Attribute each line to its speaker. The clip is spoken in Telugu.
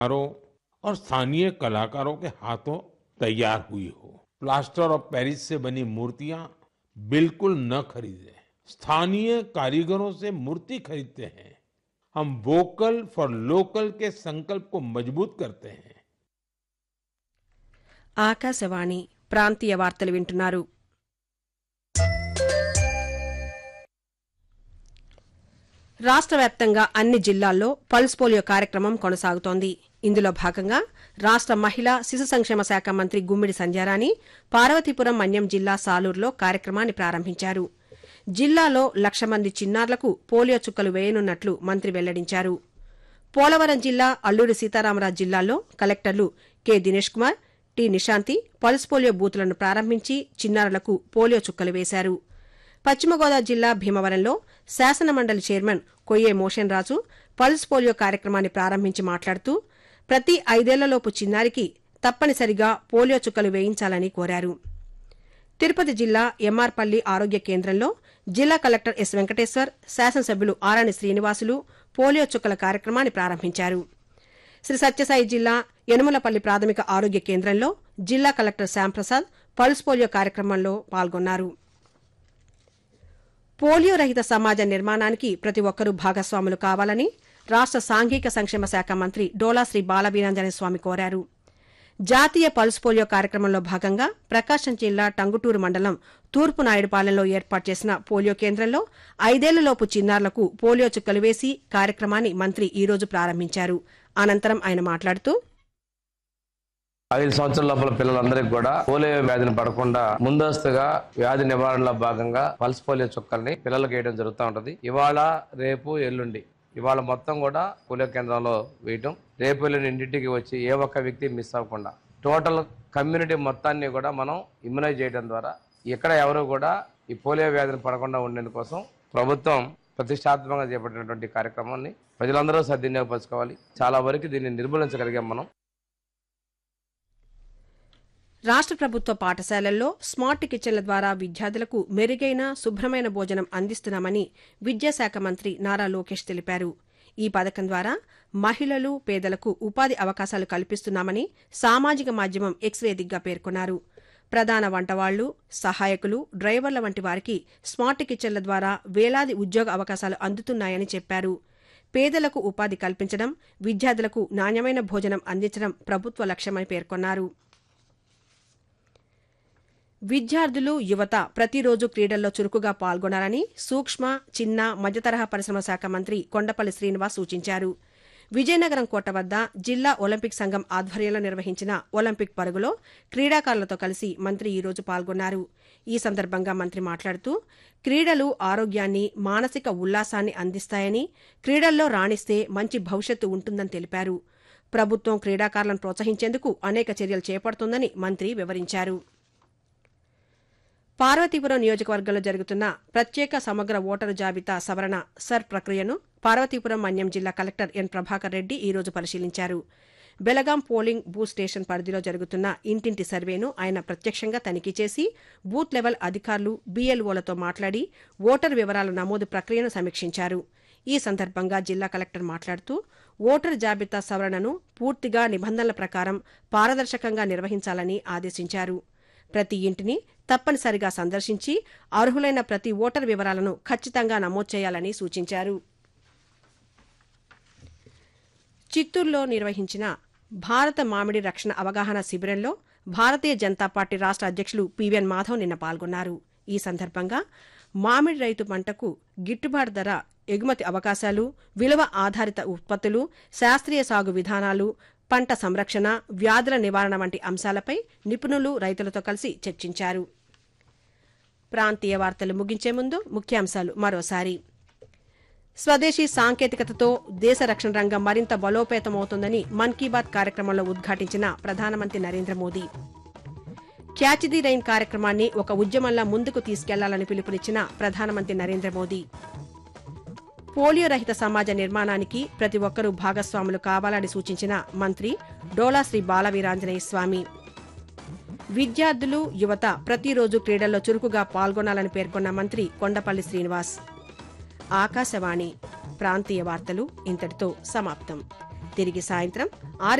Speaker 1: कलाकारों और स्थानीय कलाकारों के हाथों तैयार हुई हो प्लास्टर ऑफ पेरिस से बनी मूर्तियां बिल्कुल न खरीदें स्थानीय कारीगरों से मूर्ति खरीदते हैं हम वोकल फॉर लोकल के संकल्प को मजबूत करते हैं
Speaker 2: ఆకాశవాణి ప్రాంతీయ వార్తలు వింటున్నారు రాష్ట్ర వ్యాప్తంగా అన్ని జిల్లాల్లో పల్స్ పోలియో కార్యక్రమం కొనసాగుతోంది ఇందులో భాగంగా రాష్ట్ర మహిళా శిశు సంక్షేమ శాఖ మంత్రి గుమ్మిడి సంధ్యారాణి పార్వతీపురం మన్యం జిల్లా సాలూరులో కార్యక్రమాన్ని ప్రారంభించారు జిల్లాలో లక్ష మంది చిన్నారులకు పోలియో చుక్కలు వేయనున్నట్లు మంత్రి వెల్లడించారు పోలవరం జిల్లా అల్లూరి సీతారామరాజు జిల్లాలో కలెక్టర్లు K Dinesh Kumar T Nishanthi pulse polio బూతులను ప్రారంభించి చిన్నారులకు పోలియో చుక్కలు వేశారు పశ్చిమ గోదావరి జిల్లా భీమవరంలో శాసనమండలి chairman Koyye Moshen Raju pulse polio కార్యక్రమాన్ని ప్రారంభించి మాట్లాడుతూ ప్రతి ఐదేళ్లలోపు చిన్నారికి తప్పనిసరిగా పోలియో చుక్కలు వేయించాలని కోరారు తిరుపతి జిల్లా ఎంఆర్పల్లి ఆరోగ్య కేంద్రంలో జిల్లా కలెక్టర్ ఎస్ వెంకటేశ్వర్ శాసనసభ్యులు ఆరాణి శ్రీనివాసులు పోలియో చుక్కల కార్యక్రమాన్ని ప్రారంభించారు శ్రీ సత్యసాయి జిల్లా యనుమలపల్లి ప్రాథమిక ఆరోగ్య కేంద్రంలో జిల్లా కలెక్టర్ శ్యాంప్రసాద్ పల్స్ పోలియో కార్యక్రమంలో పాల్గొన్నారు పోలియో రహిత సమాజ నిర్మాణానికి ప్రతి ఒక్కరూ భాగస్వాములు కావాలని రాష్ట్ర సాంఘిక సంక్షేమ శాఖ మంత్రి డోలా శ్రీ బాలవీరాంజనేయ స్వామి కోరారు జాతీయ పల్స్ పోలియో కార్యక్రమంలో భాగంగా ప్రకాశం జిల్లా టంగుటూరు మండలం తూర్పు నాయుడుపాలెంలో ఏర్పాటు చేసిన పోలియో కేంద్రంలో ఐదేళ్లలోపు చిన్నారులకు పోలియో చుక్కలు వేసి కార్యక్రమాన్ని మంత్రి ఈ రోజు ప్రారంభించారు అనంతరం ఆయన మాట్లాడుతూ
Speaker 3: ఐదు సంవత్సరాల లోపల పిల్లలందరికీ కూడా పోలియో వ్యాధిని పడకుండా ముందస్తుగా వ్యాధి నివారణలో భాగంగా పల్స్ పోలియో చుక్కల్ని పిల్లలకు వేయడం జరుగుతూ ఉంటది ఇవాళ రేపు ఎల్లుండి ఇవాళ మొత్తం కూడా పోలియో కేంద్రంలో వేయటం రేపు ఎల్లుండి ఇంటింటికి వచ్చి ఏ ఒక్క వ్యక్తి మిస్ అవ్వకుండా టోటల్ కమ్యూనిటీ మొత్తాన్ని కూడా మనం ఇమ్యునైజ్ చేయడం ద్వారా ఎక్కడ ఎవరు కూడా ఈ పోలియో వ్యాధిని పడకుండా ఉండేందుకోసం ప్రభుత్వం ప్రతిష్టాత్మకంగా చేపట్టినటువంటి కార్యక్రమాన్ని ప్రజలందరూ సద్వినియోగపరచుకోవాలి చాలా వరకు దీన్ని నిర్మూలించగలిగాం మనం
Speaker 2: రాష్ట్ర ప్రభుత్వ పాఠశాలల్లో స్మార్ట్ కిచెన్ల ద్వారా విద్యార్థులకు మెరుగైన శుభ్రమైన భోజనం అందిస్తున్నామని విద్యాశాఖ మంత్రి నారా లోకేష్ తెలిపారు ఈ పథకం ద్వారా మహిళలు పేదలకు ఉపాధి అవకాశాలు కల్పిస్తున్నామని సామాజిక మాధ్యమం ఎక్స్ వేదికగా పేర్కొన్నారు ప్రధాన వంటవాళ్లు సహాయకులు డ్రైవర్ల వంటి వారికి స్మార్ట్ కిచెన్ల ద్వారా వేలాది ఉద్యోగ అవకాశాలు అందుతున్నాయని చెప్పారు పేదలకు ఉపాధి కల్పించడం విద్యార్థులకు నాణ్యమైన భోజనం అందించడం ప్రభుత్వ లక్ష్యమని పేర్కొన్నారు విద్యార్థులు యువత ప్రతిరోజు క్రీడల్లో చురుకుగా పాల్గొనాలని సూక్ష్మ చిన్న మధ్యతరహా పరిశ్రమ శాఖ మంత్రి కొండపల్లి శ్రీనివాస్ సూచించారు విజయనగరం కోట వద్ద జిల్లా ఒలింపిక్ సంఘం ఆధ్వర్యంలో నిర్వహించిన ఒలింపిక్ పరుగులో క్రీడాకారులతో కలిసి మంత్రి ఈ రోజు పాల్గొన్నారు ఈ సందర్భంగా మంత్రి మాట్లాడుతూ క్రీడలు ఆరోగ్యాన్ని మానసిక ఉల్లాసాన్ని అందిస్తాయని క్రీడల్లో రాణిస్తే మంచి భవిష్యత్తు ఉంటుందని తెలిపారు ప్రభుత్వం క్రీడాకారులను ప్రోత్సహించేందుకు అనేక చర్యలు చేపడుతోందని మంత్రి వివరించారు పార్వతీపురం నియోజకవర్గంలో జరుగుతున్న ప్రత్యేక సమగ్ర ఓటరు జాబితా సవరణ సర్ ప్రక్రియను పార్వతీపురం మన్యం జిల్లా కలెక్టర్ ఎన్ ప్రభాకర్ రెడ్డి ఈ రోజు పరిశీలించారు బెలగాం పోలింగ్ బూత్ స్టేషన్ పరిధిలో జరుగుతున్న ఇంటింటి సర్వేను ఆయన ప్రత్యక్షంగా తనిఖీ చేసి బూత్ లెవెల్ అధికారులు బీఎల్ఓలతో మాట్లాడి ఓటరు వివరాల నమోదు ప్రక్రియను సమీక్షించారు ఈ సందర్భంగా జిల్లా కలెక్టర్ మాట్లాడుతూ ఓటరు జాబితా సవరణను పూర్తిగా నిబంధనల ప్రకారం పారదర్శకంగా నిర్వహించాలని ఆదేశించారు ప్రతి ఇంటిని తప్పనిసరిగా సందర్శించి అర్హులైన ప్రతి ఓటర్ వివరాలను ఖచ్చితంగా నమోదు చేయాలని సూచించారు చిత్తూరులో నిర్వహించిన భారత మామిడి రక్షణ అవగాహన శిబిరంలో భారతీయ జనతా పార్టీ రాష్ట్ర అధ్యక్షులు పివిఎన్ మాధవ్ నిన్న పాల్గొన్నారు ఈ సందర్భంగా మామిడి రైతు పంటకు గిట్టుబాటు ధర ఎగుమతి అవకాశాలు విలువ ఆధారిత ఉత్పత్తులు శాస్త్రీయ సాగు విధానాలు పంట సంరక్షణ వ్యాధుల నివారణ వంటి అంశాలపై నిపుణులు రైతులతో కలిసి చర్చించారు ప్రాంతీయ వార్తలు ముగించే ముందు ముఖ్యాంశాలు మరోసారి స్వదేశీ సాంకేతికతతో దేశ రక్షణ రంగం మరింత బలోపేతమవుతుందని మన్ కీ బాత్ కార్యక్రమంలో ఉద్ఘాటించిన ప్రధానమంత్రి Narendra Modi catch the rain కార్యక్రమాన్ని ఒక ఉద్యమంలా ముందుకు తీసుకెళ్లాలని పిలుపునిచ్చిన ప్రధానమంత్రి నరేంద్ర మోదీ పోలియో రహిత సమాజ నిర్మాణానికి ప్రతి ఒక్కరూ భాగస్వాములు కావాలని సూచించిన మంత్రి డోలా శ్రీ బాలవీరాంజనేయ స్వామి విద్యార్థులు యువత ప్రతిరోజు క్రీడల్లో చురుకుగా పాల్గొనాలని పేర్కొన్న మంత్రి కొండపల్లి శ్రీనివాస్ ఆకాశవాణి ప్రాంతీయ వార్తలు ఇంతటితో సమాప్తం తిరిగి సాయంత్రం ఆరు